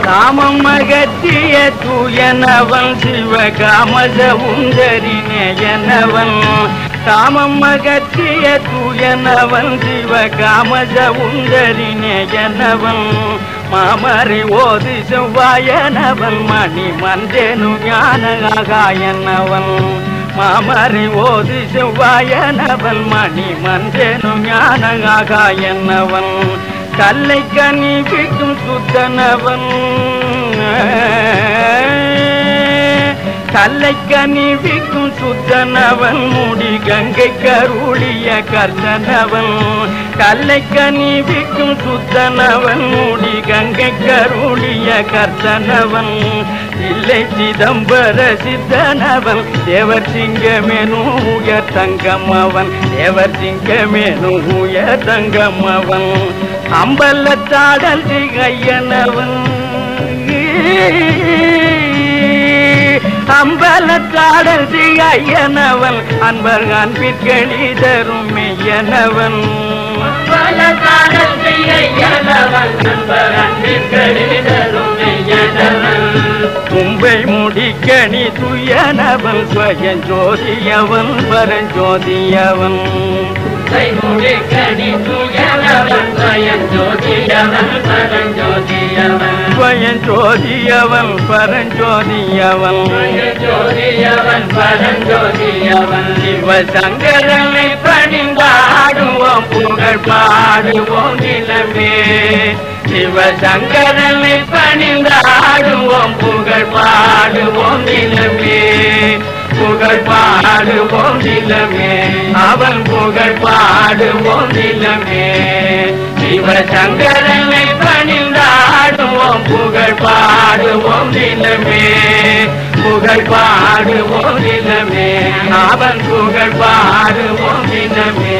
காமம் அகற்றிய தூயனவன் சிவகாமத உந்தரினேயனவன் காமம் அகற்றிய தூயனவன் சிவகாமத உந்தரினேயனவன் மாமரி ஓதி செவ்வாயனவன் மணி மந்தேனு ஞானகாயனவன் மாமரி ஓதி செவ்வாயனவன் மணி மந்தேனு ஞானகாயனவன் கல்லை கனிபிக்கும் சுத்தனவன் கல்லை கனிவிக்கும் சுத்தனவன் முடி கங்கை கருளிய கர்த்தனவன் கல்லை கனிவிக்கும் சுத்தனவன் முடி கங்கை கருளிய கர்த்தனவன் இல்லை சிதம்பர சித்தனவன் தேவர் சிங்கமேனும் உயர் தங்கம் அவன் தேவர் சிங்கமேனும் உயர் தங்கம் அவன் அம்பலத்தாடல் திகையனவன் அம்பலத்தாடல் திகையனவன் அன்பர் அன்பிற்களி தரும் மெய்யனவன் பலகாலம் செய்யவன் நண்பர் அன்பிற்களே தரும் மெய்யனவன் தும்பை முடிக்கணி துயனவன் ஸ்வயம் ஜோதியவன் பரஞ்சோதியவன் கைமுடி கனி தூயவன் பயன் ஜோதியவன் பரஞ்சோதியவன் ஸ்வயம் ஜோதியவன் பரஞ்சோதியவன் ஜோதியவன் பரஞ்சோதியவன் சிவசங்கரனை பணிந்தாடுவோம் புகழ் பாடுவோம் நிலமே சிவசங்கரனை பணிந்தாடுவோம் புகழ் பாடுவோம் நிலமே புகழ் பாடுவோம் நிலமே அவன் புகழ் பாடுவோம் நிலமே சிவசங்கரனை பணிந்தாடுவோம் புகழ் பாடுவோம் நிலமே புகழ் பாடுவோம் நிலமே அவன் புகழ் பாடுவோம் நிலமே